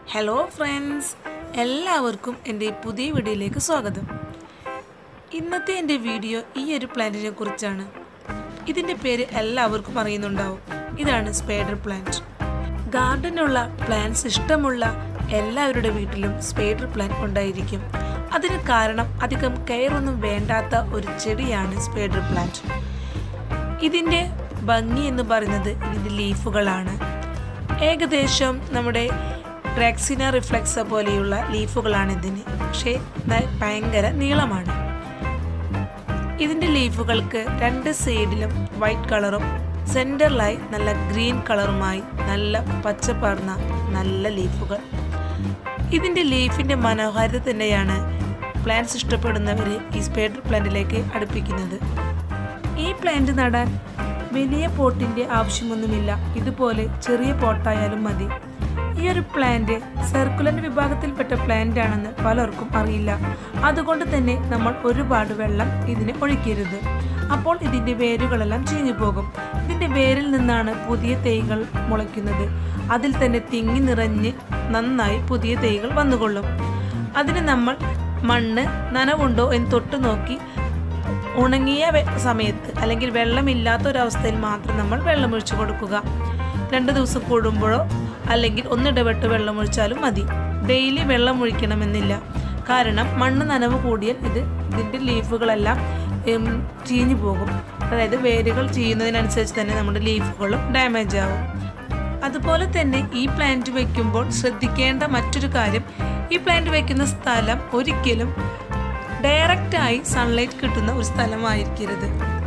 hello friends എല്ലാവർക്കും എൻ്റെ പുതിയ വീഡിയോയിലേക്ക് സ്വാഗതം ഇന്നത്തെ എൻ്റെ വീഡിയോ ഈ ഒരു പ്ലാന്റിനെ കുറിച്ചാണ് ഇതിൻ്റെ പേര് എല്ലാവർക്കും അറിയുന്നുണ്ടാവും ഇതാണ് സ്പൈഡർ പ്ലാന്റ് ഗാർഡനുള്ള പ്ലാന്റ്സ് ഇഷ്ടമുള്ള എല്ലാവരുടെ വീട്ടിലും സ്പൈഡർ പ്ലാന്റ് ഉണ്ടായിരിക്കും അതിന് കാരണം അധികം കെയറൊന്നും വേണ്ടാത്ത ഒരു ചെടിയാണ് സ്പൈഡർ പ്ലാന്റ് ഇതിൻ്റെ ഭംഗി എന്ന് പറയുന്നത് ഇതിൻ്റെ ലീഫുകളാണ് ഏകദേശം നമ്മുടെ റെക്സിന റിഫ്ലെക്സ പോലെയുള്ള ലീഫുകളാണ് ഇതിന് പക്ഷേ ന- ഭയങ്കര നീളമാണ് ഇതിൻ്റെ ലീഫുകൾക്ക് രണ്ട് സൈഡിലും വൈറ്റ് കളറും സെൻറ്ററിലായി നല്ല ഗ്രീൻ കളറുമായി നല്ല പച്ചപ്പാർന്ന നല്ല ലീഫുകൾ ഇതിൻ്റെ ലീഫിൻ്റെ മനോഹാരിത തന്നെയാണ് പ്ലാന്റ്സ് ഇഷ്ടപ്പെടുന്നവരെ ഈ സ്പൈഡർ പ്ലാന്റിലേക്ക് അടുപ്പിക്കുന്നത് ഈ പ്ലാന്റ് നടാൻ വലിയ പോട്ടിൻ്റെ ആവശ്യമൊന്നുമില്ല ഇതുപോലെ ചെറിയ പോട്ടായാലും മതി ഈ ഒരു പ്ലാന്റ് സർക്കുലർ വിഭാഗത്തിൽപ്പെട്ട പ്ലാന്റ് ആണെന്ന് പലർക്കും അറിയില്ല അതുകൊണ്ട് തന്നെ നമ്മൾ ഒരുപാട് വെള്ളം ഇതിന് ഒഴിക്കരുത് അപ്പോൾ ഇതിൻ്റെ വേരുകളെല്ലാം ചീഞ്ഞു പോകും ഇതിൻ്റെ വേരിൽ നിന്നാണ് പുതിയ തൈകൾ മുളയ്ക്കുന്നത് അതിൽ തന്നെ തിങ്ങി നിറഞ്ഞ് നന്നായി പുതിയ തൈകൾ വന്നുകൊള്ളും അതിന് നമ്മൾ മണ്ണ് നനവുണ്ടോ എന്ന് തൊട്ട് നോക്കി ഉണങ്ങിയ വെ- സമയത്ത് അല്ലെങ്കിൽ വെള്ളമില്ലാത്ത ഒരവസ്ഥയിൽ മാത്രം നമ്മൾ വെള്ളമൊഴിച്ചു കൊടുക്കുക രണ്ട് ദിവസം കൂടുമ്പോഴോ അല്ലെങ്കിൽ ഒന്നിടവിട്ട് വെള്ളമൊഴിച്ചാലും മതി ഡെയിലി വെള്ളം ഒഴിക്കണമെന്നില്ല കാരണം മണ്ണ് നനവ് കൂടിയാൽ ഇത് ഇതിൻ്റെ ലീഫുകളെല്ലാം ഉം, ചീഞ്ഞു പോകും അതായത് വേരുകൾ ചെയ്യുന്നതിനനുസരിച്ച് തന്നെ നമ്മുടെ ലീഫുകളും ഡാമേജ് ആവും അതുപോലെ തന്നെ ഈ പ്ലാന്റ് വെക്കുമ്പോൾ ശ്രദ്ധിക്കേണ്ട മറ്റൊരു കാര്യം ഈ പ്ലാന്റ് വെക്കുന്ന സ്ഥലം ഒരിക്കലും ഡയറക്റ്റായി സൺലൈറ്റ് കിട്ടുന്ന ഒരു സ്ഥലമായിരിക്കരുത്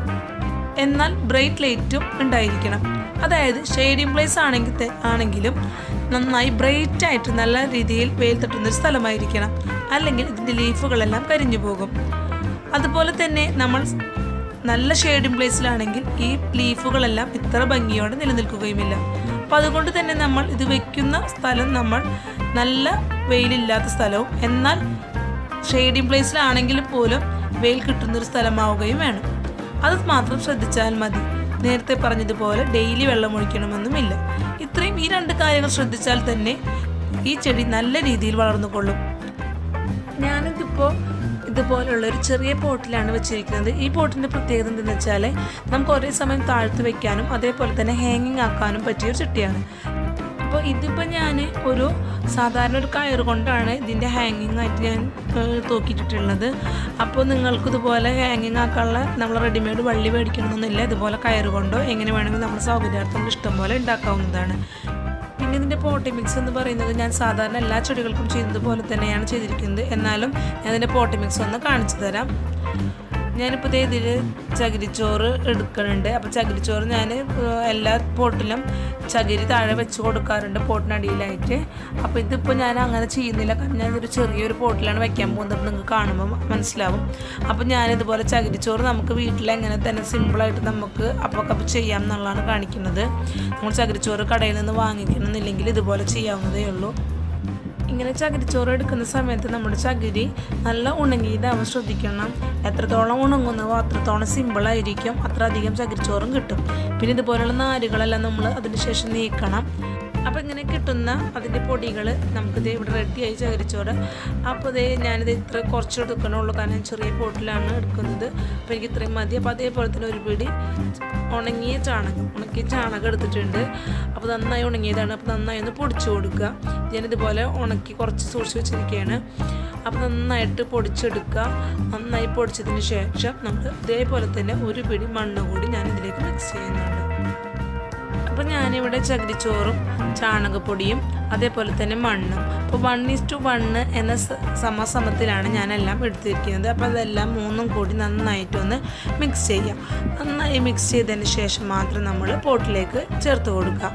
എന്നാൽ ബ്രൈറ്റ് ലൈറ്റും ഉണ്ടായിരിക്കണം അതായത് ഷെയ്ഡിങ് പ്ലേസ് ആണെങ്കിൽ തെ- ആണെങ്കിലും നന്നായി ബ്രൈറ്റ് ആയിട്ട് നല്ല രീതിയിൽ വെയിൽ തട്ടുന്ന ഒരു സ്ഥലമായിരിക്കണം അല്ലെങ്കിൽ ഇതിൻ്റെ ലീഫുകളെല്ലാം കരിഞ്ഞു പോകും അതുപോലെ തന്നെ നമ്മൾ നല്ല ഷെയ്ഡിങ് പ്ലേസിലാണെങ്കിൽ ഈ ലീഫുകളെല്ലാം ഇത്ര ഭംഗിയോടെ നിലനിൽക്കുകയുമില്ല അപ്പോൾ അതുകൊണ്ട് തന്നെ നമ്മൾ ഇത് വെക്കുന്ന സ്ഥലം നമ്മൾ നല്ല വെയിലില്ലാത്ത സ്ഥലവും എന്നാൽ ഷെയ്ഡിങ് പ്ലേസിലാണെങ്കിൽ പോലും വെയിൽ കിട്ടുന്നൊരു സ്ഥലമാവുകയും വേണം അത് മാത്രം ശ്രദ്ധിച്ചാൽ മതി നേരത്തെ പറഞ്ഞതുപോലെ ഡെയിലി വെള്ളം ഒഴിക്കണമെന്നുമില്ല ഇത്രയും ഈ രണ്ട് കാര്യങ്ങൾ ശ്രദ്ധിച്ചാൽ തന്നെ ഈ ചെടി നല്ല രീതിയിൽ വളർന്നുകൊള്ളും ഞാനിതിപ്പോൾ ഇതുപോലുള്ള ഒരു ചെറിയ പോട്ടിലാണ് വെച്ചിരിക്കുന്നത് ഈ പോട്ടിൻ്റെ പ്രത്യേകത എന്തെന്ന് വെച്ചാൽ നമുക്ക് ഒരേ സമയം താഴ്ത്തി വെക്കാനും അതേപോലെ തന്നെ ഹാങ്ങിങ് ആക്കാനും പറ്റിയ ഒരു ചട്ടിയാണ് അപ്പോൾ ഇതിപ്പോൾ ഞാൻ ഒരു സാധാരണ ഒരു കയറ് കൊണ്ടാണ് ഇതിൻ്റെ ഹാങ്ങിങ് ആയിട്ട് ഞാൻ ഏഹ്, തൂക്കിയിട്ടിട്ടുള്ളത് അപ്പോൾ നിങ്ങൾക്ക് ഇതുപോലെ ഹാങ്ങിങ് ആക്കാനുള്ള നമ്മൾ റെഡിമെയ്ഡ് വള്ളി മേടിക്കണമെന്നൊന്നുമില്ല ഇതുപോലെ കയറ് കൊണ്ടോ എങ്ങനെ വേണമെങ്കിലും നമ്മുടെ സൗകര്യാർത്ഥം നമുക്ക് ഇഷ്ടം പോലെ ഉണ്ടാക്കാവുന്നതാണ് പിന്നെ ഇതിൻ്റെ പോട്ടി മിക്സ് എന്ന് പറയുന്നത് ഞാൻ സാധാരണ എല്ലാ ചെടികൾക്കും ചെയ്യുന്നത് പോലെ തന്നെയാണ് ചെയ്തിരിക്കുന്നത് എന്നാലും ഞാൻ ഇതിൻ്റെ പോട്ടി മിക്സ് ഒന്ന് കാണിച്ചു തരാം ഞാനിപ്പോൾ ദേ ഇതിൽ ചകിരിച്ചോറ് എടുക്കുന്നുണ്ട് അപ്പോൾ ചകിരിച്ചോറ് ഞാൻ എല്ലാ പോട്ടിലും ചകിരി താഴെ വെച്ച് കൊടുക്കാറുണ്ട് പോട്ടിനടിയിലായിട്ട് അപ്പോൾ ഇതിപ്പോൾ ഞാൻ അങ്ങനെ ചെയ്യുന്നില്ല കാരണം ഞാനൊരു ചെറിയൊരു പോട്ടിലാണ് വെക്കാൻ പോകുന്നത് അപ്പോൾ നിങ്ങൾക്ക് കാണുമ്പോൾ മനസ്സിലാവും അപ്പോൾ ഞാനിതുപോലെ ചകിരിച്ചോറ് നമുക്ക് വീട്ടിൽ എങ്ങനെ തന്നെ സിമ്പിളായിട്ട് നമുക്ക് അപ്പോൾ അപ്പോൾ ചെയ്യാം എന്നുള്ളതാണ് കാണിക്കുന്നത് നമ്മൾ ചകിരിച്ചോറ് കടയിൽ നിന്ന് വാങ്ങിക്കണമെന്നില്ലെങ്കിൽ ഇതുപോലെ ചെയ്യാവുന്നതേ ഉള്ളൂ ഇങ്ങനെ ചകിരിച്ചോറ് എടുക്കുന്ന സമയത്ത് നമ്മുടെ ചകിരി നല്ല ഉണങ്ങിയതാവാൻ ശ്രദ്ധിക്കണം എത്രത്തോളം ഉണങ്ങുന്നവോ അത്രത്തോളം സിമ്പിളായിരിക്കും അത്ര അധികം ചകിരിച്ചോറും കിട്ടും പിന്നെ ഇതുപോലുള്ള നാരുകളെല്ലാം നമ്മൾ അതിന് ശേഷം നീക്കണം അപ്പോൾ ഇങ്ങനെ കിട്ടുന്ന അതിൻ്റെ പൊടികൾ നമുക്കിത് ഇവിടെ റെഡിയായി ചകിരിച്ചോറ് അപ്പോൾ ഇതേ ഞാനിത് ഇത്ര കുറച്ച് എടുക്കണുള്ളൂ കാരണം ചെറിയ പോട്ടിലാണ് എടുക്കുന്നത് അപ്പോൾ എനിക്ക് ഇത്രയും മതി അപ്പോൾ അതേപോലെ തന്നെ ഒരു പിടി ഉണങ്ങിയ ചാണകം ഉണക്കിയ ചാണകം എടുത്തിട്ടുണ്ട് അപ്പോൾ നന്നായി ഉണങ്ങിയതാണ് അപ്പോൾ നന്നായി ഒന്ന് പൊടിച്ചു കൊടുക്കുക ഞാനിതുപോലെ ഉണക്കി കുറച്ച് സൂക്ഷിച്ച് വെച്ചിരിക്കുകയാണ് അപ്പോൾ നന്നായിട്ട് പൊടിച്ചെടുക്കുക നന്നായി പൊടിച്ചതിന് ശേഷം നമ്മൾ ഇതേപോലെ തന്നെ ഒരു പിടി മണ്ണ് കൂടി ഞാൻ ഇതിലേക്ക് മിക്സ് ചെയ്യുന്നുണ്ട് അപ്പോൾ ഞാനിവിടെ ചകിരിച്ചോറും ചാണകപ്പൊടിയും അതേപോലെ തന്നെ മണ്ണും അപ്പോൾ വൺ ഈസ് ടു വണ്ണ് എന്ന സ- സമസമത്തിലാണ് ഞാനെല്ലാം എടുത്തിരിക്കുന്നത് അപ്പോൾ അതെല്ലാം മൂന്നും കൂടി നന്നായിട്ടൊന്ന് മിക്സ് ചെയ്യാം നന്നായി മിക്സ് ചെയ്തതിന് ശേഷം മാത്രം നമ്മൾ പോട്ടിലേക്ക് ചേർത്ത് കൊടുക്കാം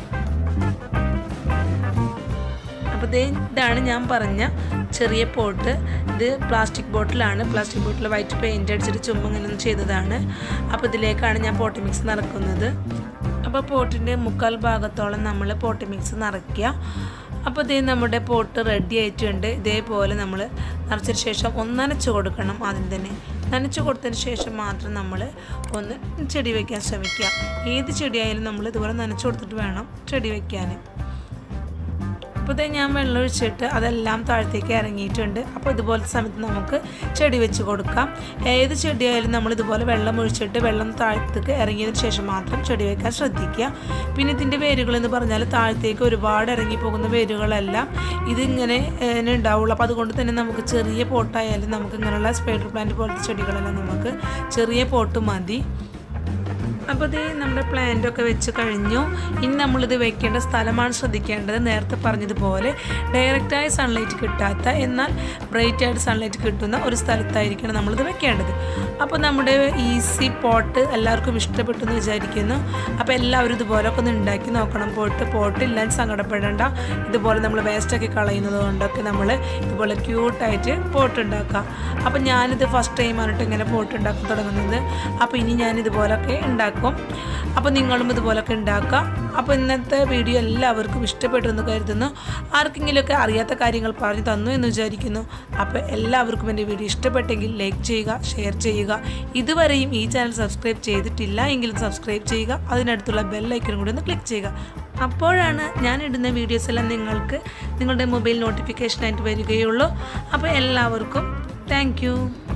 അപ്പോൾ ദേ ഇതാണ് ഞാൻ പറഞ്ഞ ചെറിയ പോട്ട് ഇത് പ്ലാസ്റ്റിക് ബോട്ടിലാണ് പ്ലാസ്റ്റിക് ബോട്ടിൽ വൈറ്റ് പെയിൻ്റ് അടിച്ചിട്ട് ചുമ്മാ ഇങ്ങനെ ഒന്ന് ചെയ്തതാണ് അപ്പോൾ ഇതിലേക്കാണ് ഞാൻ പോട്ടി മിക്സ് നിറക്കുന്നത് അപ്പോൾ പോട്ടിൻ്റെ മുക്കാൽ ഭാഗത്തോളം നമ്മൾ പോട്ടി മിക്സ് നിറയ്ക്കുക അപ്പോൾ ഇതേ നമ്മുടെ പോട്ട് റെഡി ആയിട്ടുണ്ട് ഇതേപോലെ നമ്മൾ നിറച്ചതിന് ശേഷം ഒന്ന് നനച്ച് കൊടുക്കണം ആദ്യം തന്നെ നനച്ച് കൊടുത്തതിന് ശേഷം മാത്രം നമ്മൾ ഒന്ന് ചെടി വയ്ക്കാൻ ശ്രമിക്കുക ഏത് ചെടിയായാലും നമ്മൾ ഇതുപോലെ നനച്ച് കൊടുത്തിട്ട് വേണം ചെടി വയ്ക്കാൻ അപ്പോൾ ഇതേ ഞാൻ വെള്ളം ഒഴിച്ചിട്ട് അതെല്ലാം താഴത്തേക്ക് ഇറങ്ങിയിട്ടുണ്ട് അപ്പോൾ ഇതുപോലത്തെ സമയത്ത് നമുക്ക് ചെടി വെച്ച് കൊടുക്കാം ഏത് ചെടിയായാലും നമ്മൾ ഇതുപോലെ വെള്ളം ഒഴിച്ചിട്ട് വെള്ളം താഴത്തേക്ക് ഇറങ്ങിയതിന് ശേഷം മാത്രം ചെടി വെക്കാൻ ശ്രദ്ധിക്കുക പിന്നെ ഇതിൻ്റെ വേരുകൾ എന്ന് പറഞ്ഞാൽ താഴത്തേക്ക് ഒരുപാട് ഇറങ്ങി പോകുന്ന വേരുകളെല്ലാം ഇതിങ്ങനെ ഏഹ്, ഉണ്ടാവുള്ളൂ അപ്പോൾ അതുകൊണ്ട് തന്നെ നമുക്ക് ചെറിയ പോട്ടായാലും നമുക്ക് ഇങ്ങനെയുള്ള സ്പൈഡർ പ്ലാന്റ് പോലത്തെ ചെടികളെല്ലാം നമുക്ക് ചെറിയ പോട്ട് മതി അപ്പോൾ ഇത് നമ്മുടെ പ്ലാന്റ് ഒക്കെ വെച്ച് കഴിഞ്ഞു ഇനി നമ്മളിത് വെക്കേണ്ട സ്ഥലമാണ് ശ്രദ്ധിക്കേണ്ടത് നേരത്തെ പറഞ്ഞതുപോലെ ഡയറക്റ്റായ സൺലൈറ്റ് കിട്ടാത്ത എന്നാൽ ബ്രൈറ്റ് ആയിട്ട് സൺലൈറ്റ് കിട്ടുന്ന ഒരു സ്ഥലത്തായിരിക്കണം നമ്മളിത് വെക്കേണ്ടത് അപ്പോൾ നമ്മുടെ ഈസി പോട്ട് എല്ലാവർക്കും ഇഷ്ടപ്പെട്ടു എന്ന് വിചാരിക്കുന്നു അപ്പോൾ എല്ലാവരും ഇതുപോലൊക്കെ ഒന്ന് ഉണ്ടാക്കി നോക്കണം പോട്ട് പോട്ട് ഇല്ലാൻ സങ്കടപ്പെടേണ്ട ഇതുപോലെ നമ്മൾ വേസ്റ്റൊക്കെ കളയുന്നത് കൊണ്ടൊക്കെ നമ്മൾ ഇതുപോലെ ക്യൂട്ടായിട്ട് പോട്ട് ഉണ്ടാക്കാം അപ്പോൾ ഞാനിത് ഫസ്റ്റ് ടൈമാണ് കേട്ടോ ഇങ്ങനെ പോട്ട് ഉണ്ടാക്കി തുടങ്ങുന്നത് അപ്പോൾ ഇനി ഞാൻ ഇതുപോലൊക്കെ ഉണ്ടാക്കും അപ്പോൾ നിങ്ങളും ഇതുപോലൊക്കെ ഉണ്ടാക്കുക അപ്പോൾ ഇന്നത്തെ വീഡിയോ എല്ലാവർക്കും ഇഷ്ടപ്പെട്ടു എന്ന് കരുതുന്നു ആർക്കെങ്കിലുമൊക്കെ അറിയാത്ത കാര്യങ്ങൾ പറഞ്ഞു തന്നു എന്ന് വിചാരിക്കുന്നു അപ്പോൾ എല്ലാവർക്കും എൻ്റെ വീഡിയോ ഇഷ്ടപ്പെട്ടെങ്കിൽ ലൈക്ക് ചെയ്യുക ഷെയർ ചെയ്യുക ഇതുവരെയും ഈ ചാനൽ സബ്സ്ക്രൈബ് ചെയ്തിട്ടില്ല എങ്കിലും സബ്സ്ക്രൈബ് ചെയ്യുക അതിനടുത്തുള്ള ബെല്ലൈക്കനും കൂടി ഒന്ന് ക്ലിക്ക് ചെയ്യുക അപ്പോഴാണ് ഞാൻ ഇടുന്ന വീഡിയോസ് എല്ലാം നിങ്ങൾക്ക് നിങ്ങളുടെ മൊബൈൽ നോട്ടിഫിക്കേഷനായിട്ട് വരികയുള്ളൂ അപ്പോൾ എല്ലാവർക്കും താങ്ക്